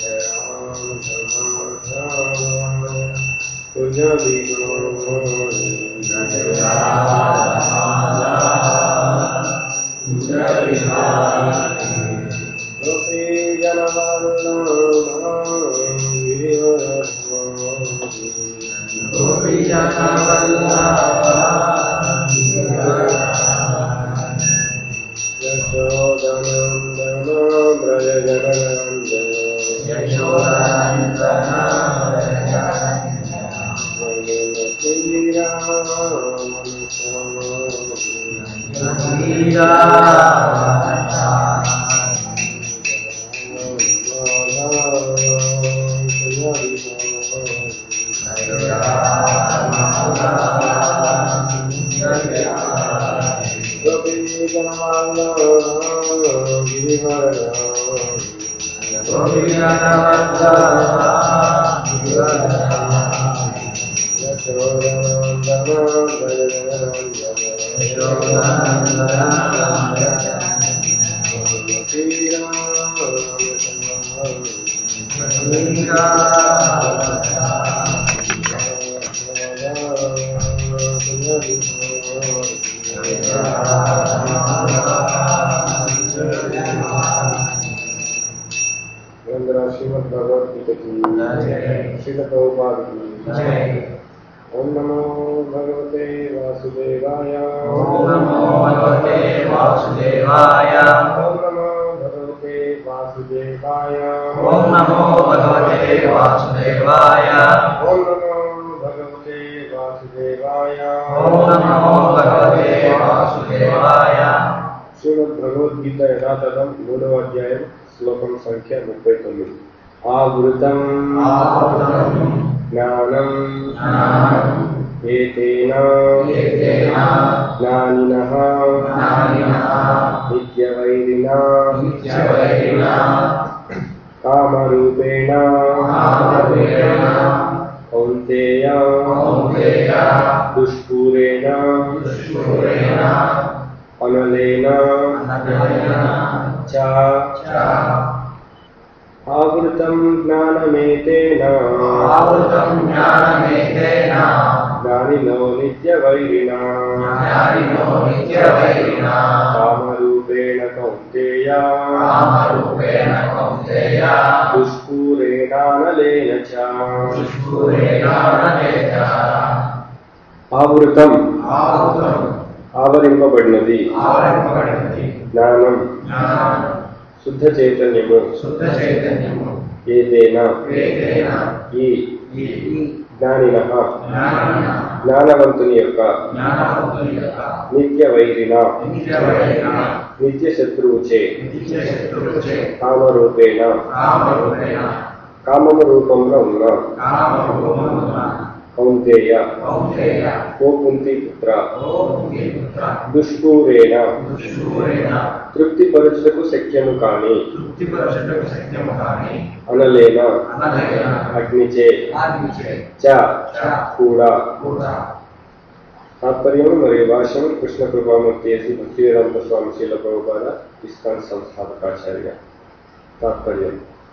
श्रीमद भगवदगीता की श्रील प्रभुपाद की ओम नमो भगवते वासुदेवाय ओम नमो भगवते वासुदेवाय ओम नमो भगवते वासुदेवाय ओम नमो भगवते वासुदेवाय ओम नमो भगवते वासुदेवाय ओम नमो भगवते వాసుదేవాయ శ్రీమద్ భగవద్గీత యథాతథం మూడవ అధ్యాయం శ్లోకం సంఖ్య ముప్పై తొమ్మిది ఆవృతం ఆవృతం జ్ఞానం జ్ఞానం ఏతేన ఏతేన జ్ఞానినః జ్ఞానినః నిత్యవైరిణా నిత్యవైరిణా కామరూపేణ కామరూపేణ కౌంతేయ కౌంతేయ దుష్పూరేణ దుష్పూరేణ అనలేన అనలేన చ చ ఆవృతం జ్ఞానమేతేన ఆవృతం జ్ఞానమేతేన జ్ఞానినో నిత్యవైరిణా జ్ఞానినో నిత్యవైరిణా కామరూపేణ కౌంతేయ కామరూపేణ కౌంతేయ దుష్పూరేణానలేన చ దుష్పూరేణానలేన ఆవృతం ఆవృతం ఆవరింపబడినది ఆవరింపబడినది జ్ఞానం జ్ఞానం శుద్ధ చైతన్యము శుద్ధ చైతన్యము ఏదైనా ఏదైనా ఈ ఈ జ్ఞానిన జ్ఞానిన జ్ఞానవంతుని యొక్క జ్ఞానవంతుని యొక్క నిత్య వైరిన నిత్యవైరిన నిత్య శత్రువుచే నిత్య శత్రువుచే కామరూపేణ కామరూపేణ కామము రూపంలో ఉన్న కామరూపమున కౌంతేయ కౌంతేయ ఓ కుంతి పుత్ర ఓం పుత్ర దుష్పూరేణ దుష్పూరేణ తృప్తిపరచుటకు శక్యము కాని తృప్తిపరచుటకు శక్యము కాని అనలేన అనలేన అగ్నిచే ఆదిచే చ చ కూడా కూడా తాత్పర్యం మరియు భాష్యం కృష్ణ కృపామూర్తి ఎసి భక్తివేదాంత స్వామి శీల ప్రభుపాద ఇస్కాన్ సంస్థాపకాచార్య తాత్పర్యం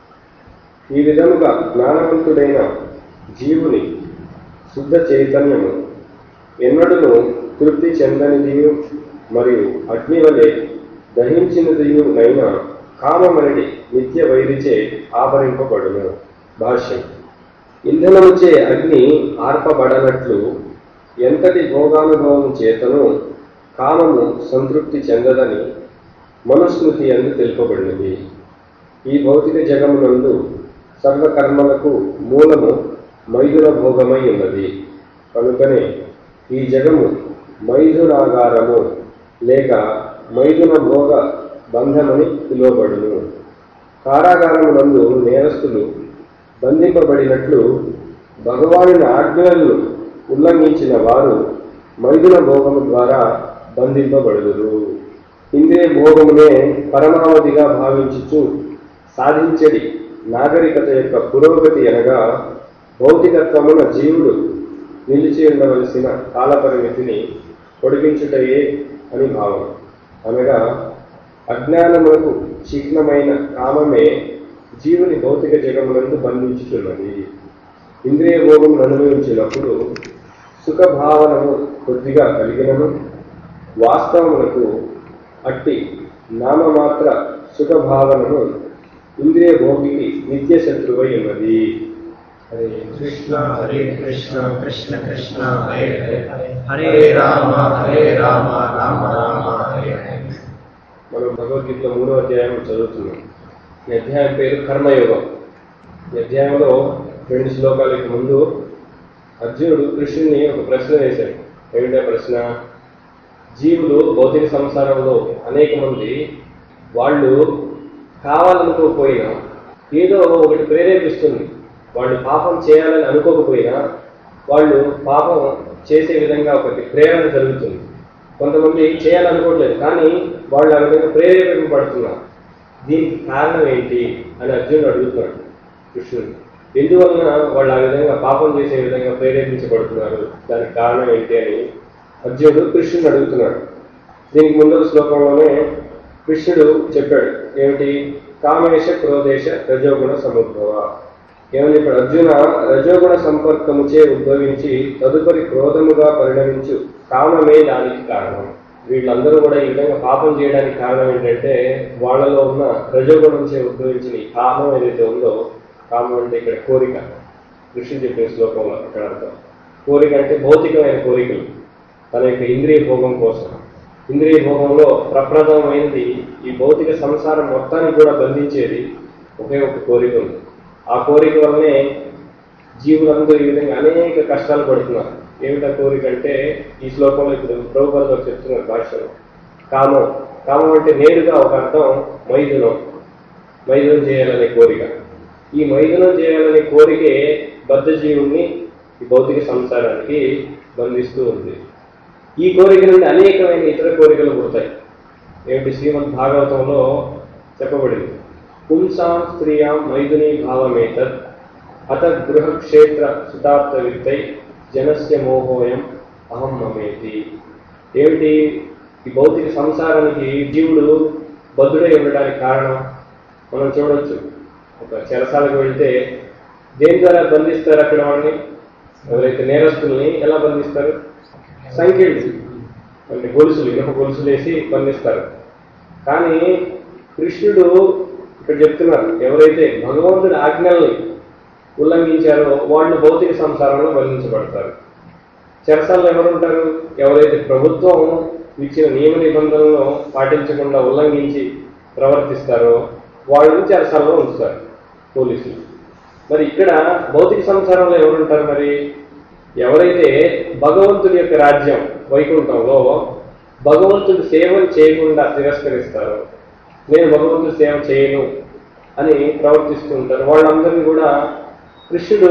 ఈ విధముగా జ్ఞానవంతుడైన జీవుని శుద్ధ చైతన్యము ఎన్నడూ తృప్తి చెందనిదియు మరియు అగ్ని వలె దహించినదియు నైన కామమనడి నిత్య వైరిచే ఆవరింపబడును భాష్యం ఇంధనముచే అగ్ని ఆర్పబడనట్లు ఎంతటి భోగానుభవం చేతను కామము సంతృప్తి చెందదని మనుస్మృతి అందు తెలుపబడినది ఈ భౌతిక జగమునందు సర్వకర్మలకు మూలము మైదున భోగమై ఉన్నది కనుకనే ఈ జగము మైథునాగారము లేక మైథున భోగ బంధమని పిలువబడును కారాగారమునందు నేరస్తులు బంధింపబడినట్లు భగవానుని ఆజ్ఞలను ఉల్లంఘించిన వారు మైదున భోగము ద్వారా బంధింపబడుదురు ఇంద్రియ భోగమునే పరమావధిగా భావించుచు సాధించడి నాగరికత యొక్క పురోగతి అనగా భౌతికత్వమున జీవుడు నిలిచి ఉండవలసిన కాలపరిమితిని పొడిగించుటయే అని భావం అనగా అజ్ఞానములకు చిహ్నమైన కామమే జీవుని భౌతిక జగమునందు బంధించుతున్నది ఇంద్రియ భోగం అనుభవించినప్పుడు సుఖ భావనము కొద్దిగా కలిగినను వాస్తవమునకు అట్టి నామమాత్ర సుఖ భావనము ఇంద్రియ భోగికి నిత్య శత్రువై ఉన్నది హరే కృష్ణ హరే కృష్ణ కృష్ణ కృష్ణ హరే హరే హరే రామ హరే రామ రామ రామ హరే హరే మనం భగవద్గీతలో మూడో అధ్యాయం చదువుతున్నాం ఈ అధ్యాయం పేరు కర్మయోగం ఈ అధ్యాయంలో రెండు శ్లోకాలకు ముందు అర్జునుడు కృష్ణుని ఒక ప్రశ్న వేశాడు ఏమిటా ప్రశ్న జీవులు భౌతిక సంసారంలో అనేక మంది వాళ్ళు కావాలనుకోకపోయినా ఏదో ఒకటి ప్రేరేపిస్తుంది వాళ్ళు పాపం చేయాలని అనుకోకపోయినా వాళ్ళు పాపం చేసే విధంగా ఒకటి ప్రేరణ జరుగుతుంది కొంతమంది చేయాలనుకోవట్లేదు కానీ వాళ్ళు ఆ విధంగా ప్రేరేపింపబడుతున్నారు దీనికి కారణం ఏంటి అని అర్జునుడు అడుగుతున్నాడు కృష్ణుడు ఎందువలన వాళ్ళు ఆ విధంగా పాపం చేసే విధంగా ప్రేరేపించబడుతున్నారు దానికి కారణం ఏంటి అని అర్జునుడు కృష్ణుడు అడుగుతున్నాడు దీనికి ముందర శ్లోకంలోనే కృష్ణుడు చెప్పాడు ఏమిటి కామేశ క్రోధేశ రజోగుణ సముద్భవ ఏమని ఇప్పుడు అర్జున రజోగుణ సంపర్కముచే ఉద్భవించి తదుపరి క్రోధముగా పరిణమించు కామమే దానికి కారణం వీళ్ళందరూ కూడా ఈ విధంగా పాపం చేయడానికి కారణం ఏంటంటే వాళ్ళలో ఉన్న రజోగుణంచే ఉద్భవించిన ఈ కామం ఏదైతే ఉందో కామం అంటే ఇక్కడ కోరిక కృష్ణుడు చెప్పిన శ్లోకంలో ఇక్కడ అర్థం కోరిక అంటే భౌతికమైన కోరికలు తన యొక్క ఇంద్రియ భోగం కోసం ఇంద్రియ భోగంలో ప్రప్రదమైనది ఈ భౌతిక సంసారం మొత్తాన్ని కూడా బంధించేది ఒకే ఒక కోరిక ఉంది ఆ కోరిక వల్లనే జీవులందరూ ఈ విధంగా అనేక కష్టాలు పడుతున్నారు ఏమిటా కోరిక అంటే ఈ శ్లోకంలో ఇప్పుడు ప్రభుపాద గారు చెప్తున్నారు భాషలో కామం కామం అంటే నేరుగా ఒక అర్థం మైథునం మైథునం చేయాలనే కోరిక ఈ మైథునం చేయాలనే కోరికే బద్ధ జీవుణ్ణి ఈ భౌతిక సంసారానికి బంధిస్తూ ఉంది ఈ కోరిక నుండి అనేకమైన ఇతర కోరికలు పుడతాయి ఏమిటి శ్రీమద్ భాగవతంలో చెప్పబడింది పుంసాం స్త్రియాం మైథుని భావమేతత్ అత గృహక్షేత్ర సుతార్థ విత్తై జనస్య మోహోయం అహం మమేతి ఏమిటి ఈ భౌతిక సంసారానికి జీవుడు బద్ధుడై ఉండడానికి కారణం మనం చూడొచ్చు ఒక చెరసాలకు వెళ్తే దేని ద్వారా బంధిస్తారు అక్కడ వాళ్ళని ఎవరైతే నేరస్తుల్ని ఎలా బంధిస్తారు సంఖ్యలు అంటే గొలుసులు ఇనుప గొలుసులు వేసి బంధిస్తారు కానీ కృష్ణుడు ఇక్కడ చెప్తున్నారు ఎవరైతే భగవంతుడి ఆజ్ఞల్ని ఉల్లంఘించారో వాళ్ళు భౌతిక సంసారంలో బంధించబడతారు చెరసాల్లో ఎవరు ఉంటారు ఎవరైతే ప్రభుత్వం ఇచ్చిన నియమ నిబంధనలను పాటించకుండా ఉల్లంఘించి ప్రవర్తిస్తారో వాళ్ళని చెరసాల్లో ఉంచుతారు పోలీసులు మరి ఇక్కడ భౌతిక సంసారంలో ఎవరు ఉంటారు మరి ఎవరైతే భగవంతుడి యొక్క రాజ్యం వైకుంఠంలో భగవంతుడి సేవలు చేయకుండా తిరస్కరిస్తారో నేను భగవంతుడి సేవ చేయను అని ప్రవర్తిస్తూ ఉంటారు వాళ్ళందరినీ కూడా కృష్ణుడు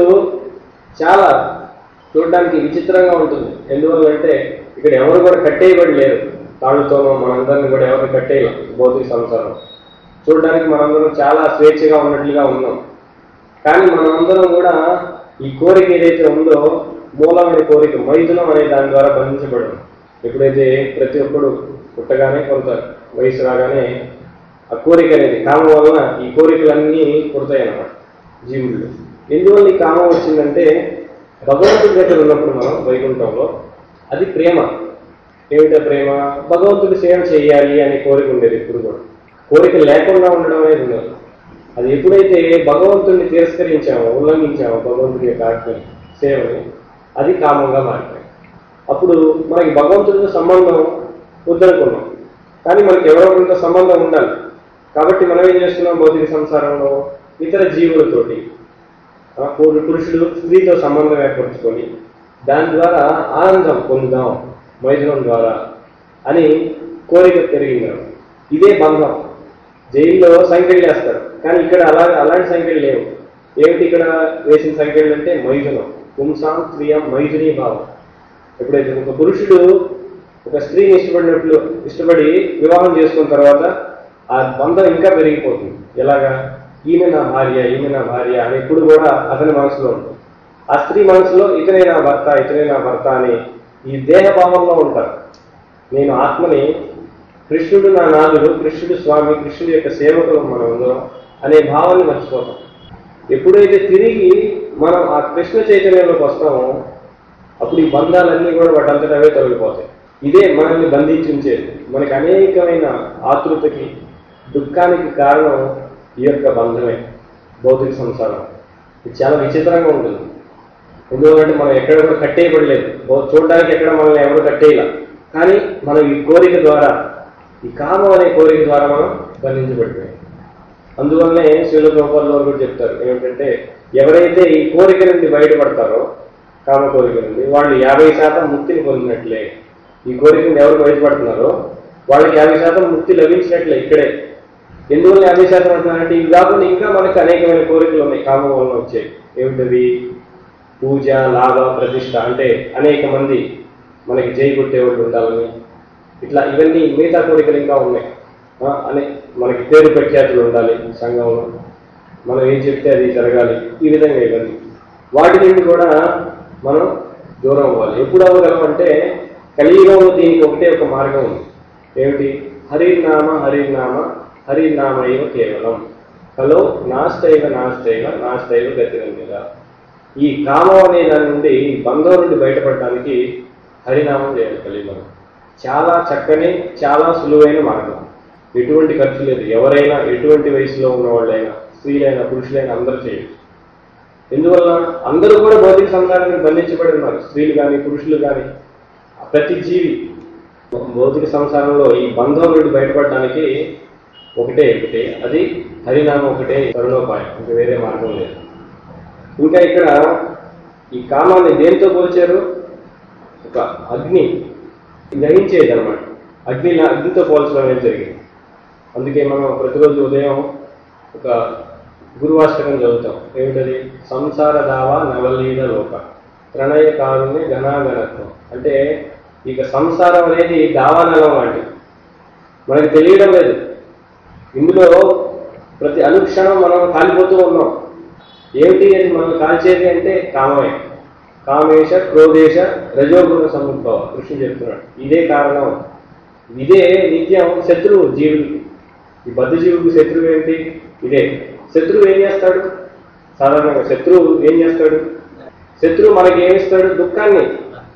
చాలా చూడడానికి విచిత్రంగా ఉంటుంది ఎందువల్లంటే ఇక్కడ ఎవరు కూడా కట్టేయబడి లేరు తాళ్ళతోనో మనందరినీ కూడా ఎవరు కట్టేయలేం భౌతిక సంసారం చూడడానికి మనందరం చాలా స్వేచ్ఛగా ఉన్నట్లుగా ఉన్నాం కానీ మనమందరం కూడా ఈ కోరిక ఏదైతే ఉందో మూలమైన కోరిక మైథునం అనే దాని ద్వారా బంధించబడడం ఎప్పుడైతే ప్రతి ఒక్కడు పుట్టగానే కొంత వయసు రాగానే ఆ కోరిక అనేది కామం వలన ఈ కోరికలన్నీ పుడతాయి అన్నమాట జీవుల్లో ఎందువల్ల ఈ కామం వచ్చిందంటే భగవంతుడి దగ్గర ఉన్నప్పుడు మనం వైకుంఠంలో అది ప్రేమ ఏమిటా ప్రేమ భగవంతుడి సేవ చేయాలి అనే కోరిక ఉండేది ఇప్పుడు కూడా కోరిక లేకుండా ఉండడం అనేది ఉండదు అది ఎప్పుడైతే భగవంతుడిని తిరస్కరించామో ఉల్లంఘించామో భగవంతుడి యొక్క ఆజ్ఞ సేవని అది కామంగా మారిపోయింది అప్పుడు మనకి భగవంతుడితో సంబంధం వద్దనుకున్నాం కానీ మనకి ఎవరెవరితో సంబంధం ఉండాలి కాబట్టి మనం ఏం చేస్తున్నాం భౌతిక సంసారంలో ఇతర జీవులతోటి ఆ పురు- పురుషుడు స్త్రీతో సంబంధం ఏర్పరచుకొని దాని ద్వారా ఆనందం పొందుదాం మైథునం ద్వారా అని కోరిక పెరిగింది ఇదే బంధం జైల్లో సంఖ్యలు వేస్తారు కానీ ఇక్కడ అలా అలాంటి సంఖ్యలు లేవు ఏమిటి ఇక్కడ వేసిన సంఖ్యలు అంటే మైథునం పుంసాం స్త్రీయం మైథుని భావం ఎప్పుడైతే ఒక పురుషుడు ఒక స్త్రీని ఇష్టపడినట్లు ఇష్టపడి వివాహం చేసుకున్న తర్వాత ఆ బంధం ఇంకా పెరిగిపోతుంది ఎలాగా ఈమె నా భార్య ఈమె నా భార్య అని ఎప్పుడు కూడా అతని మనసులో ఉంటుంది ఆ స్త్రీ మనసులో ఇతనే నా భర్త ఇతనే నా భర్త అని ఈ దేహ భావంలో ఉంటారు నేను ఆత్మని కృష్ణుడు నా నాదుడు కృష్ణుడు స్వామి కృష్ణుడి యొక్క సేవకులు మనం అందరం అనే భావాన్ని మర్చిపోతాం ఎప్పుడైతే తిరిగి మనం ఆ కృష్ణ చైతన్యంలోకి వస్తామో అప్పుడు ఈ బంధాలన్నీ కూడా వాటంతట అవే తొలగిపోతాయి ఇదే మనల్ని బంధించి ఉంచేది మనకి అనేకమైన ఆతృతకి దుఃఖానికి కారణం ఈ యొక్క బంధమే భౌతిక సంసారం ఇది చాలా విచిత్రంగా ఉంటుంది ఎందుకంటే మనం ఎక్కడ కూడా కట్టేయబడలేదు బహు- చూడడానికి ఎక్కడ మనల్ని ఎవరు కట్టేయలే కానీ మనం ఈ కోరిక ద్వారా ఈ కామం అనే కోరిక ద్వారా మనం బంధించబడిపోయాం అందువల్లనే శివుల గోపాల్లో కూడా చెప్తారు ఏమిటంటే ఎవరైతే ఈ కోరిక నుండి బయటపడతారో కామ కోరిక నుండి వాళ్ళు యాభై శాతం ముక్తిని పొందినట్లే ఈ కోరిక నుండి ఎవరు బయటపడుతున్నారో వాళ్ళకి యాభై శాతం ముక్తి లభించినట్లే ఇక్కడే ఎందువల్ల యాభై శాతం అంటున్నారంటే ఇవి కాకుండా ఇంకా మనకు అనేకమైన కోరికలు ఉన్నాయి కామం వలన వచ్చాయి ఏమిటవి పూజ లాభ ప్రతిష్ట అంటే అనేక మంది మనకి జై కొట్టేవాళ్ళు ఉండాలని ఇట్లా ఇవన్నీ మిగతా కోరికలు ఇంకా ఉన్నాయి ఆ, అనే మనకి పేరు ప్రఖ్యాతులు ఉండాలి సంఘంలో మనం ఏం చెప్తే అది జరగాలి ఈ విధంగా ఇవన్నీ వాటి నుండి కూడా మనం దూరం అవ్వాలి ఎప్పుడు అవ్వగలం అంటే కలియుగంలో దీనికి ఒకటే ఒక మార్గం ఉంది ఏమిటి హరినామ హరినామ హరినామయవ కేవలం హలో నాస్తైవ నాస్తైవ నాస్తైవ గతిరంగా ఈ కామం అనే దాని నుండి ఈ బంధం నుండి బయటపడడానికి హరినామం చేయాలి కలియుగం చాలా చక్కని చాలా సులువైన మార్గం ఎటువంటి ఖర్చు లేదు ఎవరైనా ఎటువంటి వయసులో ఉన్న వాళ్ళైనా స్త్రీలైనా పురుషులైనా అందరూ చేయొచ్చు ఎందువల్ల అందరూ కూడా భౌతిక సంసారానికి బంధించబడి ఉన్నారు స్త్రీలు కానీ పురుషులు కానీ ప్రతి జీవి భౌతిక సంసారంలో ఈ బంధం నుండి బయటపడడానికి ఒకటే ఒకటే అది హరినామం ఒకటే తరుణోపాయం ఇంకా వేరే మార్గం లేదు ఇంకా ఇక్కడ ఈ కామాన్ని దేంతో పోల్చారు ఒక అగ్ని దహించేది అనమాట అగ్ని అగ్నితో పోల్చడం అనేది జరిగింది అందుకే మనం ప్రతిరోజు ఉదయం ఒక గురువాష్టకం చదువుతాం ఏమిటది సంసార దావా నవలీన లోక ప్రణయ కారుణ్య ఘనాగణత్వం అంటే ఇక సంసారం అనేది దావానలం లాంటిది మనకి తెలియడం లేదు ఇందులో ప్రతి అనుక్షణం మనం కాలిపోతూ ఉన్నాం ఏమిటి అది మనం కాల్చేది అంటే కామమే కామేశ క్రోధేశ రజోగుణ సముద్భవ కృష్ణుడు చెప్తున్నాడు ఇదే కారణం ఇదే నిత్యం శత్రువు జీవుడికి ఈ బద్ధ జీవుడికి శత్రువు ఏంటి ఇదే శత్రువు ఏం చేస్తాడు సాధారణంగా శత్రువు ఏం చేస్తాడు శత్రువు మనకి ఏమిస్తాడు దుఃఖాన్ని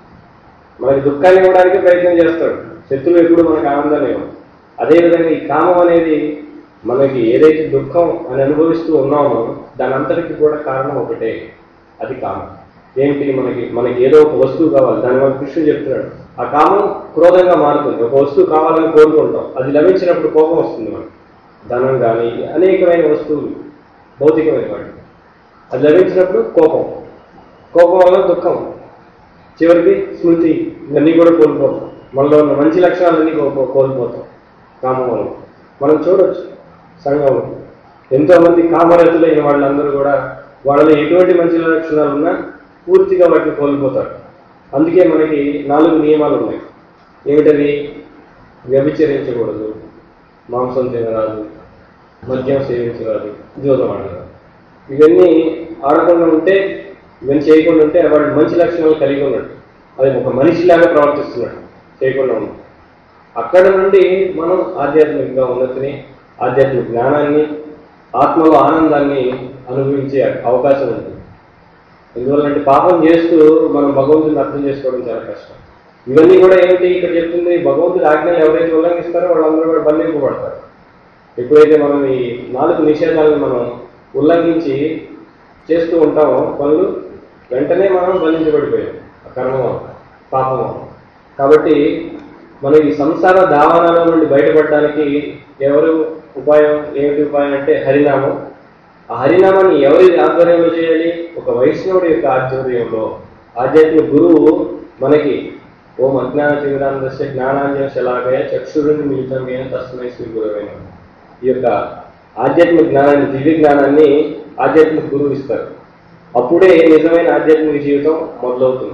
మనకి దుఃఖాన్ని ఇవ్వడానికి ప్రయత్నం చేస్తాడు శత్రువు ఎప్పుడు మనకు ఆనందాన్ని ఇవ్వడు అదేవిధంగా ఈ కామం అనేది మనకి ఏదైతే దుఃఖం అని అనుభవిస్తూ ఉన్నామో దాని అంతటికి కూడా కారణం ఒకటే అది కామం ఏంటి మనకి మనకి ఏదో ఒక వస్తువు కావాలి దానివల్ల కృష్ణుడు చెప్తున్నాడు ఆ కామం క్రోధంగా మారుతుంది ఒక వస్తువు కావాలని కోరుకుంటాం అది లభించినప్పుడు కోపం వస్తుంది మనకి ధనం కానీ అనేకమైన వస్తువులు భౌతికమైన వాటి అది లభించినప్పుడు కోపం కోపం వల్ల దుఃఖం చివరికి స్మృతి ఇవన్నీ కూడా కోల్పోతాం మనలో ఉన్న మంచి లక్షణాలన్నీ కో- కోల్పోతాం కామం వల్ల మనం చూడొచ్చు సంఘంలో ఎంతో మంది కామరతులైన వాళ్ళందరూ కూడా వాళ్ళలో ఎటువంటి మంచి లక్షణాలు ఉన్నా పూర్తిగా వాటిని కోల్పోతారు అందుకే మనకి నాలుగు నియమాలు ఉన్నాయి ఏమిటవి వ్యభిచరించకూడదు మాంసం తినరాదు మద్యం సేవించరాదు జూదం ఆడరాదు ఇవన్నీ ఆడకుండా ఉంటే ఇవన్నీ చేయకుండా ఉంటే వాడు మంచి లక్షణాలు కలిగి ఉన్నాడు అది ఒక మనిషిలాగా ప్రవర్తిస్తున్నాడు చేయకుండా ఉన్నాడు అక్కడ నుండి మనం ఆధ్యాత్మికంగా ఉన్నతిని ఆధ్యాత్మిక జ్ఞానాన్ని ఆత్మలో ఆనందాన్ని అనుభవించే అవకాశం ఉంటుంది ఎందువల్లంటే పాపం చేస్తూ మనం భగవంతుని అర్థం చేసుకోవడం చాలా కష్టం ఇవన్నీ కూడా ఏమిటి ఇక్కడ చెప్తుంది భగవంతుడి ఆజ్ఞలు ఎవరైతే ఉల్లంఘిస్తారో వాళ్ళందరూ కూడా బంధింపబడతారు ఎప్పుడైతే మనం ఈ నాలుగు నిషేధాలను మనం ఉల్లంఘించి చేస్తూ ఉంటామో పనులు వెంటనే మనం బంధించబడిపోయాం ఆ కర్మ వల్ల, పాపం వల్ల. కాబట్టి మనం ఈ సంసార దావానాల నుండి బయటపడడానికి ఎవరు ఉపాయం ఏమిటి ఉపాయం అంటే హరినామం ఆ హరినామాన్ని ఎవరి ఆధ్వర్యంలో చేయాలి ఒక వైష్ణవుడి యొక్క ఆధ్వర్యంలో ఆధ్యాత్మిక గురువు మనకి ఓం అజ్ఞాన తిమిరాంధ్రస్య జ్ఞానాంజన శలాకయ చక్షురుని మిళితమైన తస్మై శ్రీ గురువైన ఈ యొక్క ఆధ్యాత్మిక జ్ఞానాన్ని దివ్య జ్ఞానాన్ని ఆధ్యాత్మిక గురువు ఇస్తారు అప్పుడే నిజమైన ఆధ్యాత్మిక జీవితం మొదలవుతుంది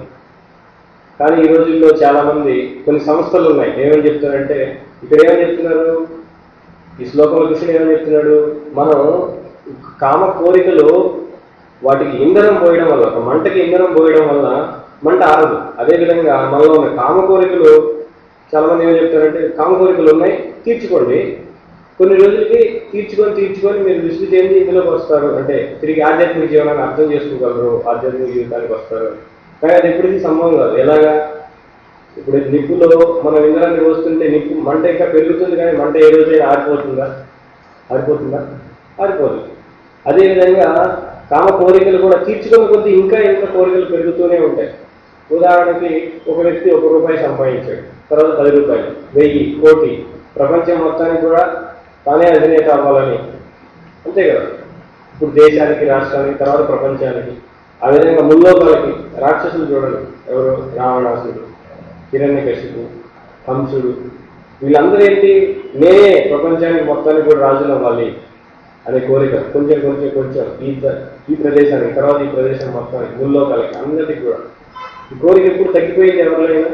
కానీ ఈ రోజుల్లో చాలా మంది కొన్ని సంస్థలు ఉన్నాయి ఏమని చెప్తారంటే ఇక్కడ ఏమని చెప్తున్నారు ఈ శ్లోకంలో కృష్ణుడు ఏమని చెప్తున్నాడు మనం కామ కోరికలు వాటికి ఇంధనం పోయడం వల్ల ఒక మంటకి ఇంధనం పోయడం వల్ల మంట ఆరదు అదేవిధంగా మనలో ఉన్న కామ కోరికలు చాలా మంది ఏమని చెప్తారంటే కామ కోరికలు ఉన్నాయి తీర్చుకోండి కొన్ని రోజులకి తీర్చుకొని తీర్చుకొని మీరు విసుగు చెంది ఇందులోకి వస్తారు అంటే తిరిగి ఆధ్యాత్మిక జీవనాన్ని అర్థం చేసుకోగలరు ఆధ్యాత్మిక జీవితానికి వస్తారు కానీ అది ఎప్పటికీ సంభవం కాదు ఎలాగా ఇప్పుడు నిప్పులో మనం ఇంధనాన్ని పోస్తుంటే నిప్పు మంట ఇంకా పెరుగుతుంది కానీ మంట ఏ రోజైనా ఆరిపోతుందా ఆరిపోతుందా ఆరిపోతుంది అదేవిధంగా కామ కోరికలు కూడా తీర్చుకున్న కొద్దీ ఇంకా ఇంకా కోరికలు పెరుగుతూనే ఉంటాయి ఉదాహరణకి ఒక వ్యక్తి ఒక రూపాయి సంపాదించాడు తర్వాత పది రూపాయలు వెయ్యి కోటి ప్రపంచం మొత్తానికి కూడా తానే అధినేత అవ్వాలని అంతే కదా ఇప్పుడు దేశానికి రాష్ట్రానికి తర్వాత ప్రపంచానికి ఆ విధంగా ముల్లోకాలకి రాక్షసులు చూడండి ఎవరు రావణాసుడు హిరణ్యకశిపు హంసుడు వీళ్ళందరూ ఏంటి నేనే ప్రపంచానికి మొత్తానికి కూడా రాజులు అవ్వాలి అనే కోరిక కొంచెం కొంచెం కొంచెం ఈ ప్ర- ఈ ప్రదేశానికి తర్వాత ఈ ప్రదేశం మొత్తానికి ముల్లోకాలకి అందరికీ కూడా ఈ కోరిక ఎప్పుడు తగ్గిపోయింది ఎవరికైనా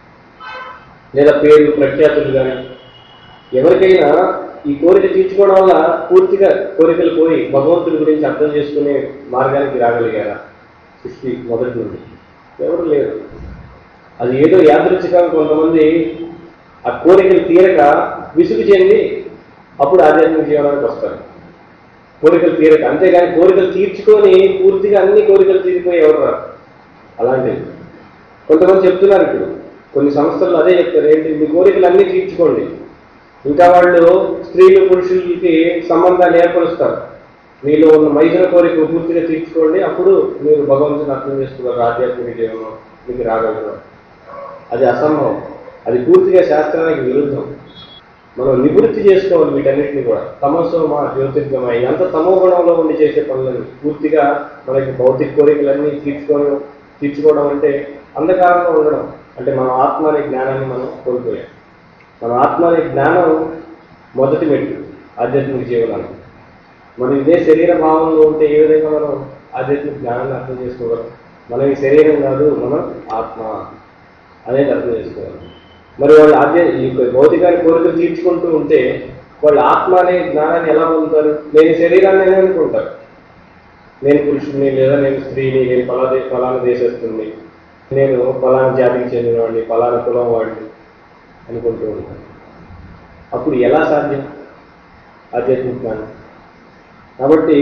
లేదా పేర్లు ప్రఖ్యాతులు కానీ ఎవరికైనా ఈ కోరిక తీర్చుకోవడం వల్ల పూర్తిగా కోరికలు పోయి భగవంతుడి గురించి అర్థం చేసుకునే మార్గానికి రాగలిగారా సృష్టి మొదటి నుండి ఎవరు లేరు అది ఏదో యాదృచ్ఛికంగా కొంతమంది ఆ కోరికలు తీరక విసుగు చెంది అప్పుడు ఆధ్యాత్మిక జీవనానికి వస్తారు కోరికలు తీరక అంతేగాని కోరికలు తీర్చుకొని పూర్తిగా అన్ని కోరికలు తీరిపోయి ఎవరు రారు అలాంటిది కొంతమంది చెప్తున్నారు ఇప్పుడు కొన్ని సంస్థలు అదే చెప్తారు ఏంటి మీ కోరికలు అన్నీ తీర్చుకోండి ఇంకా వాళ్ళు స్త్రీలు పురుషులకి సంబంధాలు ఏర్పరుస్తారు మీలో ఉన్న మైజన కోరిక పూర్తిగా తీర్చుకోండి అప్పుడు మీరు భగవంతుని అర్థం చేసుకున్నారు ఆధ్యాత్మిక జీవనం మీకు రాగలరు అది అసంభవం అది పూర్తిగా శాస్త్రానికి విరుద్ధం మనం నివృత్తి చేసుకోవాలి వీటన్నిటిని కూడా తమస్సు మా జ్యోతిర్గమై ఎంత తమో గుణంలో ఉండి చేసే పనులని పూర్తిగా మనకి భౌతిక కోరికలన్నీ తీర్చుకోవడం తీర్చుకోవడం అంటే అంధకారంలో ఉండడం అంటే మన ఆత్మ అనే జ్ఞానాన్ని మనం కోల్పోయాం మన ఆత్మ అనే జ్ఞానం మొదటి మెట్టు ఆధ్యాత్మిక జీవనానికి మనం ఇదే శరీర భావంలో ఉంటే ఏ విధంగా మనం ఆధ్యాత్మిక జ్ఞానాన్ని అర్థం చేసుకోగలం మనం ఈ శరీరం కాదు మనం ఆత్మ అనేది అర్థం చేసుకోవాలి మరి వాళ్ళు ఆధ్య ఈ భౌతికాన్ని కోరికలు తీర్చుకుంటూ ఉంటే వాళ్ళు ఆత్మ అనే జ్ఞానాన్ని ఎలా పొందుతారు నేను ఈ శరీరాన్ని అని అనుకుంటారు నేను పురుషుడిని లేదా నేను స్త్రీని నేను ఫలాదే ఫలానా దేశస్తుంది నేను ఫలానా జాతికి చెందినవాడిని ఫలానా కులం వాడిని అనుకుంటూ ఉంటాను అప్పుడు ఎలా సాధ్యం ఆధ్యాత్మిక జ్ఞానం కాబట్టి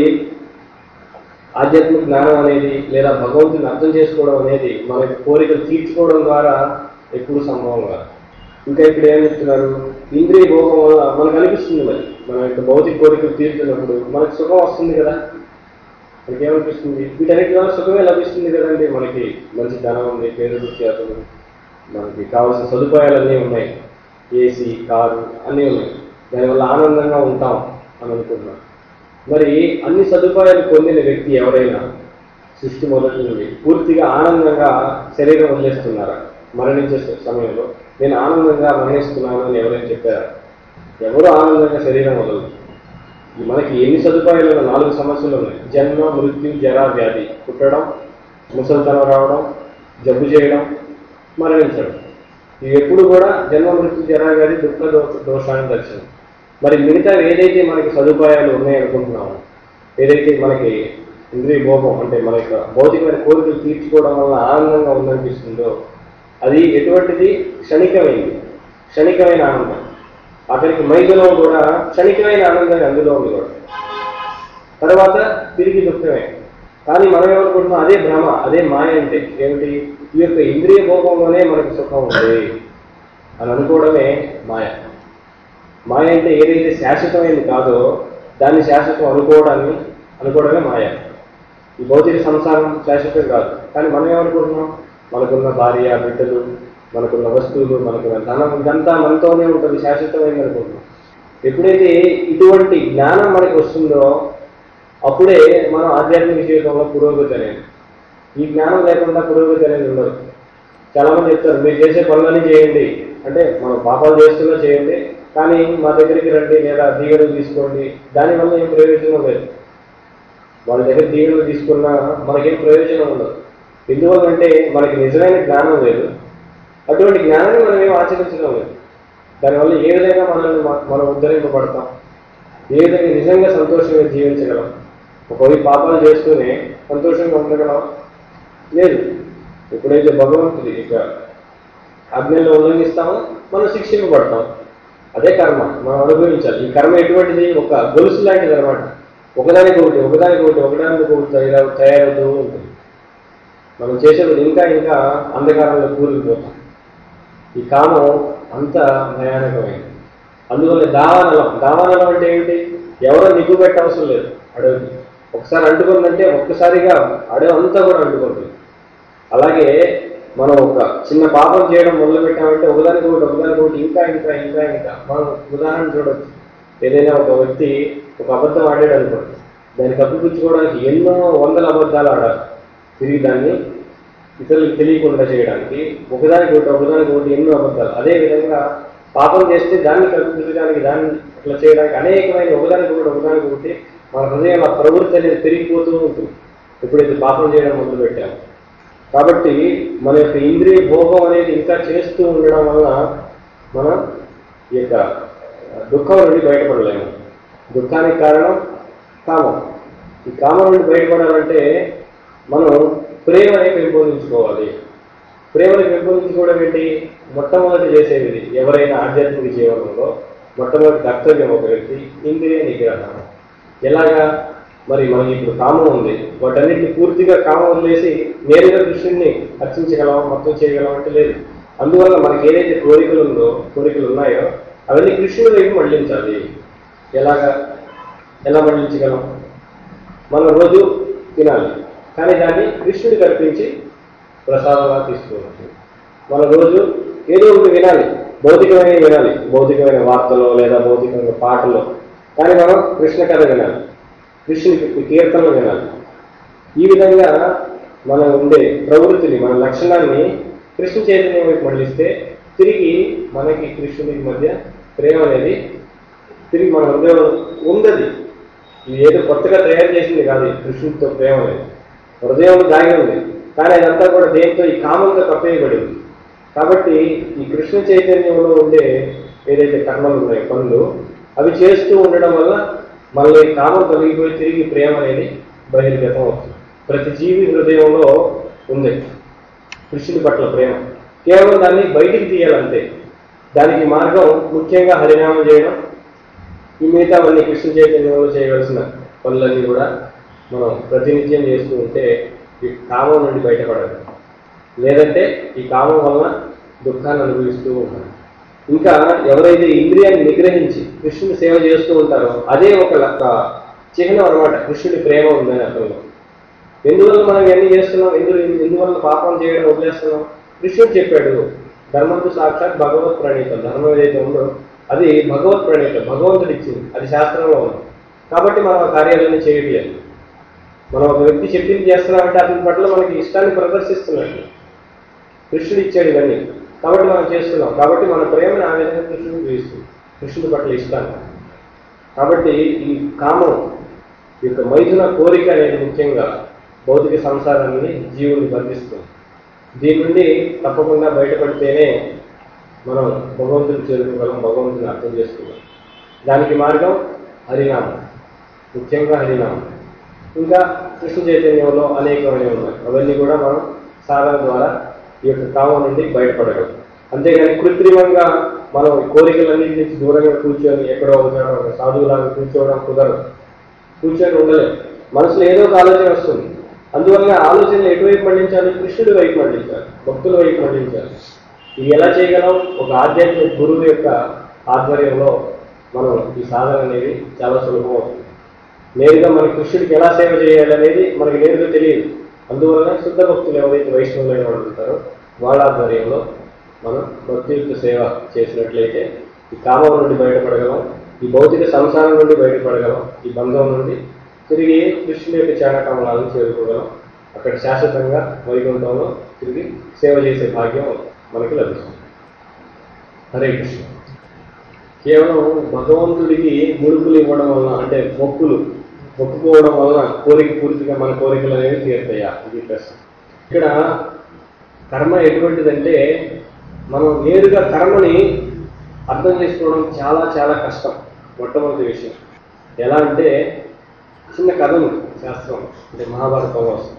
ఆధ్యాత్మిక జ్ఞానం అనేది లేదా భగవంతుని అర్థం చేసుకోవడం అనేది మనకి కోరికలు తీర్చుకోవడం ద్వారా ఎప్పుడు సంభవం కాదు ఇంకా ఇప్పుడు ఏం చెప్తున్నారు ఇంద్రియ భోగం వల్ల మనకు అనిపిస్తుంది మరి మన యొక్క భౌతిక కోరికలు తీర్చున్నప్పుడు మనకు సుఖం వస్తుంది కదా మనకి ఏమనిపిస్తుంది వీటన్నిటి వల్ల సుఖమే లభిస్తుంది కదండి మనకి మంచి ధనం ఉంది పేరు విఖ్యాతులు మనకి కావాల్సిన సదుపాయాలన్నీ ఉన్నాయి ఏసీ కారు అన్నీ ఉన్నాయి దానివల్ల ఆనందంగా ఉంటాం అని అనుకుంటున్నాం మరి అన్ని సదుపాయాలు పొందిన వ్యక్తి ఎవరైనా సృష్టి మొదటి నుండి పూర్తిగా ఆనందంగా శరీరం వదిలేస్తున్నారా మరణించే సమయంలో నేను ఆనందంగా మరణిస్తున్నాను అని ఎవరైనా చెప్పారా ఎవరు ఆనందంగా శరీరం వదలదు ఈ మనకి ఎన్ని సదుపాయాలు ఉన్నాయి? నాలుగు సమస్యలు ఉన్నాయి జన్మ మృత్యు జరా వ్యాధి పుట్టడం ముసలితనం రావడం జబ్బు చేయడం మరణించడం ఇవి ఎప్పుడు కూడా జన్మ మృత్యు జరా వ్యాధి దుఃఖ దోష దోషాన్ని దర్శనం మరి మిగతా ఏదైతే మనకి సదుపాయాలు ఉన్నాయనుకుంటున్నామో ఏదైతే మనకి ఇంద్రియ భోగం అంటే మన యొక్క భౌతికమైన కోరికలు తీర్చుకోవడం వల్ల ఆనందంగా ఉందనిపిస్తుందో అది ఎటువంటిది క్షణికమైంది క్షణికమైన ఆనందం అతనికి మైదులో కూడా క్షణికమైన ఆనందం అందులో ఉంది కూడా తర్వాత తిరిగి దుఃఖమే కానీ మనం ఏమనుకుంటున్నాం అదే భ్రమ అదే మాయ అంటే ఏమిటి ఈ యొక్క ఇంద్రియ భోగంలోనే మనకు సుఖం ఉంది అని అనుకోవడమే మాయ మాయ అంటే ఏదైతే శాశ్వతమైనది కాదో దాన్ని శాశ్వతం అనుకోవడాన్ని అనుకోవడమే మాయ ఈ భౌతిక సంసారం శాశ్వతం కాదు కానీ మనం ఏమనుకుంటున్నాం మనకున్న భార్య బిడ్డలు మనకున్న వస్తువులు మనకున్న ధనం ఇదంతా మనతోనే ఉంటుంది శాశ్వతమైంది అనుకుంటున్నాం ఎప్పుడైతే ఇటువంటి జ్ఞానం మనకి వస్తుందో అప్పుడే మనం ఆధ్యాత్మిక జీవితంలో పురోగతి అనేది ఈ జ్ఞానం లేకుండా పురోగతి అనేది ఉండదు చాలా మంది చెప్తారు మీరు చేసే పనులన్నీ చేయండి అంటే మనం పాపాలు చేస్తున్నా చేయండి కానీ మా దగ్గరికి రండి లేదా దీవెనలు తీసుకోండి దానివల్ల ఏం ప్రయోజనం లేదు వాళ్ళ దగ్గర దీవెనలు తీసుకున్నా మనకేం ప్రయోజనం ఉండదు ఎందువల్లంటే మనకి నిజమైన జ్ఞానం లేదు అటువంటి జ్ఞానాన్ని మనం ఏం ఆచరించడం లేదు దానివల్ల ఏ విధంగా మనల్ని మ- మనం ఉద్ధరింపబడతాం ఏ విధంగా నిజంగా సంతోషంగా జీవించగలం ఒకవైపు పాపాలు చేస్తూనే సంతోషంగా ఉండగలం లేదు ఎప్పుడైతే భగవంతుడి ఇక ఆజ్ఞల్లో ఉల్లంఘిస్తామో మనం శిక్షింపబడతాం అదే కర్మ మనం అనుభవించాలి ఈ కర్మ ఎటువంటిది ఒక గొలుసు లాంటిది అనమాట ఒకదానికి ఒకటి ఒకదానికి ఒకటి ఒకదానికి ఒకటి తయారవు తయారవుతూ ఉంటుంది మనం చేసేది ఇంకా ఇంకా అంధకారంలో కూరుకుపోతాం ఈ కామం అంత భయానకమైంది అందువల్ల దావానలం దావానలం అంటే ఏమిటి ఎవరో నిగ్గు పెట్టవసరం లేదు అడవికి ఒకసారి అంటుకుందంటే ఒక్కసారిగా అడవి అంతా కూడా అంటుకుంటుంది అలాగే మనం ఒక చిన్న పాపం చేయడం మొదలు పెట్టామంటే ఒకదానికి ఒకటి ఒకదానికి ఒకటి ఇంకా ఇంకా ఇంకా ఇంకా మనం ఉదాహరణ చూడొచ్చు ఏదైనా ఒక వ్యక్తి ఒక అబద్ధం ఆడాడు అనుకోండి దాన్ని కప్పిపుచ్చుకోవడానికి ఎన్నో వందల అబద్ధాలు ఆడాలి తిరిగి దాన్ని ఇతరులకు తెలియకుండా చేయడానికి ఒకదానికి ఒకటి ఒకదానికి ఒకటి ఎన్నో అబద్ధాలు అదే విధంగా పాపం చేస్తే దాన్ని కప్పిపుచ్చడానికి దాన్ని అట్లా చేయడానికి అనేకమైన ఒకదానికి ఒకటి ఒకదానికి ఒకటి మన హృదయం ఆ ప్రవృత్తి అనేది పెరిగిపోతూ ఉంటుంది ఎప్పుడైతే పాపం చేయడం మొదలు పెట్టాము కాబట్టి మన యొక్క ఇంద్రియ భోగం అనేది ఇంకా చేస్తూ ఉండడం వలన మనం ఈ యొక్క దుఃఖం నుండి బయటపడలేము దుఃఖానికి కారణం కామం ఈ కామం నుండి బయటపడాలంటే మనం ప్రేమని పెంపొందించుకోవాలి ప్రేమని పెంపొందించుకోవడం ఏంటి మొట్టమొదటి చేసేది ఇది. ఎవరైనా ఆధ్యాత్మిక జీవనంలో మొట్టమొదటి కర్తవ్యం ఒక వ్యక్తి ఇంద్రియ నిగ్రహం ఎలాగా మరి మనకి ఇప్పుడు కామం ఉంది వాటన్నిటిని పూర్తిగా కామం వదిలేసి నేరుగా కృష్ణుడిని అర్చించగలం మొత్తం చేయగలం అంటే లేదు అందువల్ల మనకి ఏదైతే కోరికలు ఉందో కోరికలు ఉన్నాయో అవన్నీ కృష్ణుడి వైపు మళ్ళించాలి ఎలాగా ఎలా మళ్ళించగలం మనం రోజు తినాలి కానీ దాన్ని కృష్ణుడికి అర్పించి ప్రసాదంగా తీసుకోవచ్చు మన రోజు ఏదో ఒకటి వినాలి భౌతికమైన వినాలి భౌతికమైన వార్తలో లేదా భౌతికమైన పాటలో కానీ మనం కృష్ణ కథ వినాలి కృష్ణుని కీర్తనలు వినాలి ఈ విధంగా మనం ఉండే ప్రవృత్తిని మన లక్షణాన్ని కృష్ణ చైతన్యం వైపు మళ్ళిస్తే తిరిగి మనకి కృష్ణుడికి మధ్య ప్రేమ అనేది తిరిగి మన హృదయం ఉందది ఇది ఏదో కొత్తగా తయారు చేసింది కాదు ఈ కృష్ణుడితో ప్రేమ అనేది హృదయంలో దాగి ఉంది కానీ అదంతా కూడా దేంతో ఈ కామంతో కప్పేయబడింది కాబట్టి ఈ కృష్ణ చైతన్యంలో ఉండే ఏదైతే కర్మలు ఉన్నాయో పనులు అవి చేస్తూ ఉండడం వల్ల మళ్ళీ కామం తొలగిపోయి తిరిగి ప్రేమ అనేది బహిర్గతం అవుతుంది ప్రతి జీవి హృదయంలో ఉంది కృష్ణుడి పట్ల ప్రేమ కేవలం దాన్ని బయటికి తీయాలంతే దానికి మార్గం ముఖ్యంగా హరినామం చేయడం ఈ మిగతావన్నీ కృష్ణ చైతన్యంలో చేయవలసిన పనులన్నీ కూడా మనం ప్రతినిత్యం చేస్తూ ఉంటే ఈ కామం నుండి బయటపడాలి లేదంటే ఈ కామం వలన దుఃఖాన్ని అనుభవిస్తూ ఉంటాం ఇంకా ఎవరైతే ఇంద్రియాన్ని నిగ్రహించి కృష్ణుని సేవ చేస్తూ ఉంటారో అదే ఒక లక్క చిహ్నం అనమాట కృష్ణుడి ప్రేమ ఉందని అర్థంలో ఎందువల్ల మనం ఇవన్నీ చేస్తున్నాం ఎందు ఎందువల్ల పాపం చేయడం వదిలేస్తున్నాం కృష్ణుడు చెప్పాడు ధర్మంతో సాక్షాత్ భగవత్ ప్రణీతం ధర్మం ఏదైతే ఉందో అది భగవత్ ప్రణీతం భగవంతుడు ఇచ్చింది అది శాస్త్రంలో ఉంది కాబట్టి మనం ఆ కార్యాలన్నీ చేయట్లేదు మనం ఒక వ్యక్తి చెప్పింది చేస్తున్నామంటే అతని పట్ల మనకి ఇష్టాన్ని ప్రదర్శిస్తున్నట్టు కృష్ణుడు ఇచ్చాడు ఇవన్నీ కాబట్టి మనం చేస్తున్నాం కాబట్టి మన ప్రేమను ఆ విధంగా కృష్ణుడు చూపిస్తుంది కృష్ణుడి పట్ల ఇష్టాన్ని కాబట్టి ఈ కామం ఈ యొక్క మైథున కోరిక అనేది ముఖ్యంగా భౌతిక సంసారాన్ని జీవుని బంధిస్తుంది దీని నుండి తప్పకుండా బయటపడితేనే మనం భగవంతుని చేరుకోగలం భగవంతుని అర్థం చేసుకుందాం దానికి మార్గం హరినామం ముఖ్యంగా హరినామం ఇంకా కృష్ణ చైతన్యంలో అనేకమైనవి ఉన్నాయి అవన్నీ కూడా మనం సాధన ద్వారా ఈ యొక్క కామం నుండి బయటపడగలం అంతేగాని కృత్రిమంగా మనం ఈ కోరికలన్నింటి నుంచి దూరంగా కూర్చొని ఎక్కడో ఒక చోట ఒక సాధువులాగా కూర్చోవడం కుదరదు కూర్చొని ఉండలేం మనసులో ఏదో ఒక ఆలోచన వస్తుంది అందువల్ల ఆలోచనలు ఎటువైపు మళ్లించాలి కృష్ణుడి వైపు మళ్లించాలి భక్తుల వైపు మళ్లించాలి ఇది ఎలా చేయగలం ఒక ఆధ్యాత్మిక గురువు యొక్క ఆధ్వర్యంలో మనం ఈ సాధన అనేది చాలా సులభం అవుతుంది నేరుగా మన కృష్ణుడికి ఎలా సేవ చేయాలి అనేది మనకి నేరుగా తెలియదు అందువలన శుద్ధ భక్తులు ఎవరైతే వైష్ణవులైన వాళ్ళు ఉంటారో వాళ్ళ ఆధ్వర్యంలో మనం భక్తియుక్త సేవ చేసినట్లయితే ఈ కామం నుండి బయటపడగలం ఈ భౌతిక సంసారం నుండి బయటపడగలం ఈ బంధం నుండి తిరిగి కృష్ణుడి యొక్క చరణకమలాలను చేరుకోగలం అక్కడ శాశ్వతంగా వైకుంఠంలో తిరిగి సేవ చేసే భాగ్యం మనకి లభిస్తుంది హరే కృష్ణ కేవలం భగవంతుడికి ముడుపులు ఇవ్వడం వలన అంటే మొక్కులు మొక్కుకోవడం వలన కోరిక పూర్తిగా మన కోరికలు అనేవి తీరుతాయా ఇది ప్రశ్న ఇక్కడ కర్మ ఎటువంటిదంటే మనం నేరుగా కర్మని అర్థం చేసుకోవడం చాలా చాలా కష్టం మొట్టమొదటి విషయం ఎలా అంటే చిన్న కథ ఉంది శాస్త్రం అంటే మహాభారతంలో వస్తుంది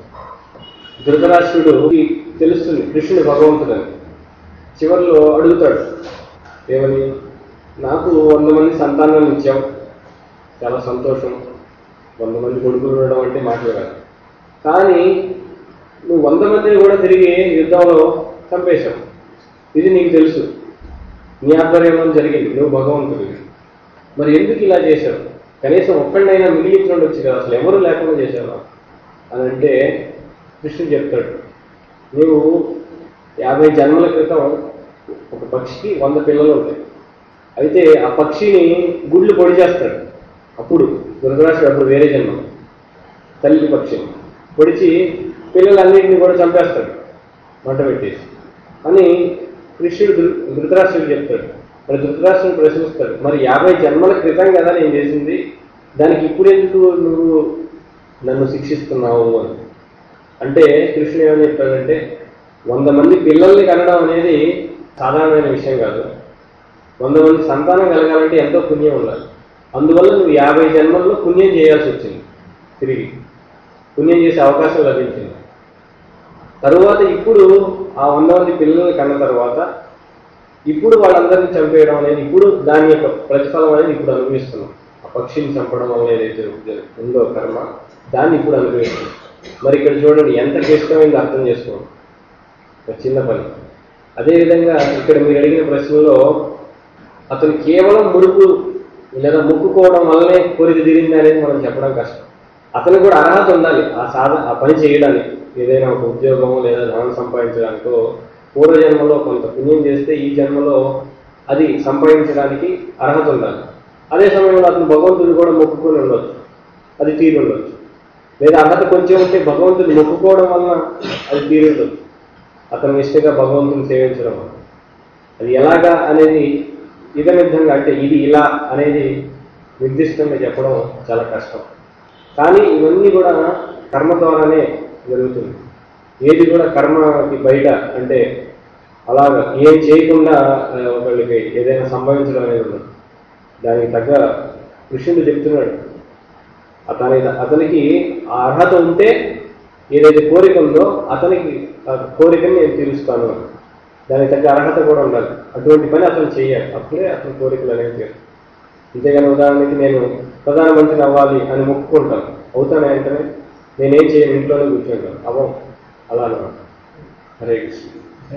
ధృతరాష్ట్రుడు తెలుస్తుంది కృష్ణుడు భగవంతుడని చివరిలో అడుగుతాడు ఏమని నాకు వంద మంది సంతానం ఇచ్చావు చాలా సంతోషం వంద మంది కొడుకులు ఉండడం అంటే మాటలు కాదు కానీ నువ్వు వంద మందిని కూడా తిరిగి యుద్ధంలో చంపేశావు ఇది నీకు తెలుసు నీ ఆధ్వర్యంలో జరిగింది నువ్వు భగవంతుడివి మరి ఎందుకు ఇలా చేశావు కనీసం ఒక్కడినైనా మిగిలించి ఉండొచ్చు కదా అసలు ఎవరు లేకుండా చేశావా అని అంటే కృష్ణుడు చెప్తాడు నీవు యాభై జన్మల క్రితం ఒక పక్షికి వంద పిల్లలు ఉంటాయి అయితే ఆ పక్షిని గుడ్లు పొడి చేస్తాడు అప్పుడు ధృతరాష్ట్రుడు అప్పుడు వేరే జన్మ తల్లి పక్షిని పొడిచి పిల్లలన్నింటినీ కూడా చంపేస్తాడు మంట పెట్టేసి అని కృష్ణుడు ధృ- ధృతరాష్ట్రుడు చెప్తాడు మరి ధృతరాష్ట్రుడు ప్రశ్నిస్తాడు మరి యాభై జన్మల క్రితం కదా నేను చేసింది దానికి ఇప్పుడు ఎందుకు నువ్వు నన్ను శిక్షిస్తున్నావు అని అంటే కృష్ణుడు ఏమని చెప్తాడంటే వంద మంది పిల్లల్ని కనడం అనేది సాధారణమైన విషయం కాదు వంద మంది సంతానం కలగాలంటే ఎంతో పుణ్యం ఉండాలి అందువల్ల నువ్వు యాభై జన్మల్లో పుణ్యం చేయాల్సి వచ్చింది తిరిగి పుణ్యం చేసే అవకాశం లభించింది తరువాత ఇప్పుడు ఆ వంద మంది పిల్లల్ని కన్న తర్వాత ఇప్పుడు వాళ్ళందరినీ చంపేయడం అనేది ఇప్పుడు దాని యొక్క ప్రతిఫలం అనేది ఇప్పుడు అనుభవిస్తున్నాం ఆ పక్షిని చంపడం వల్ల ఏదైతే జరు- ఉందో కర్మ దాన్ని ఇప్పుడు అనుభవిస్తున్నాం మరి ఇక్కడ చూడండి ఎంత క్లిష్టమైంది అర్థం చేసుకోండి ఒక చిన్న పని అదేవిధంగా ఇక్కడ మీరు అడిగిన ప్రశ్నలో అతను కేవలం ముడుపు లేదా ముక్కుకోవడం వల్లనే కోరిక తీరింది అనేది మనం చెప్పడం కష్టం అతను కూడా అర్హత ఉండాలి ఆ సాధ ఆ పని చేయడానికి ఏదైనా ఒక ఉద్యోగం లేదా ధనం సంపాదించడానికో పూర్వజన్మలో కొంత పుణ్యం చేస్తే ఈ జన్మలో అది సంపాదించడానికి అర్హత ఉండాలి అదే సమయంలో అతను భగవంతుడు కూడా మొక్కుకొని ఉండొచ్చు అది తీరి ఉండొచ్చు లేదా అర్హత కొంచెం ఉంటే భగవంతుని మొక్కుకోవడం వలన అది తీరి ఉండొచ్చు అతను నిష్ఠగా భగవంతుని సేవించడం వల్ల అది ఎలాగా అనేది ఇదమిద్ధంగా అంటే ఇది ఇలా అనేది నిర్దిష్టంగా చెప్పడం చాలా కష్టం కానీ ఇవన్నీ కూడా కర్మ ద్వారానే జరుగుతుంది ఏది కూడా కర్మకి బయట అంటే అలాగా ఏం చేయకుండా ఆ, ఒకళ్ళకి ఏదైనా సంభవించడం అనేది ఉండదు దానికి తగ్గ కృష్ణుడు చెప్తున్నాడు అతని అతనికి ఆ అర్హత ఉంటే ఏదైతే కోరిక ఉందో అతనికి ఆ కోరికని నేను తీరుస్తాను అని. దానికి తగ్గ అర్హత కూడా ఉండాలి అటువంటి పని అతను చేయాలి అప్పుడే అతని కోరికలు అనేవి తీరు అంతేగాని ఉదాహరణకి నేను ప్రధానమంత్రిని అవ్వాలి అని మొక్కుకుంటాను అవుతాను వెంటనే నేనేం చేయను ఇంట్లోనే కూర్చుంటాను అవ్వం అలా అన్నమాట హరే కృష్ణ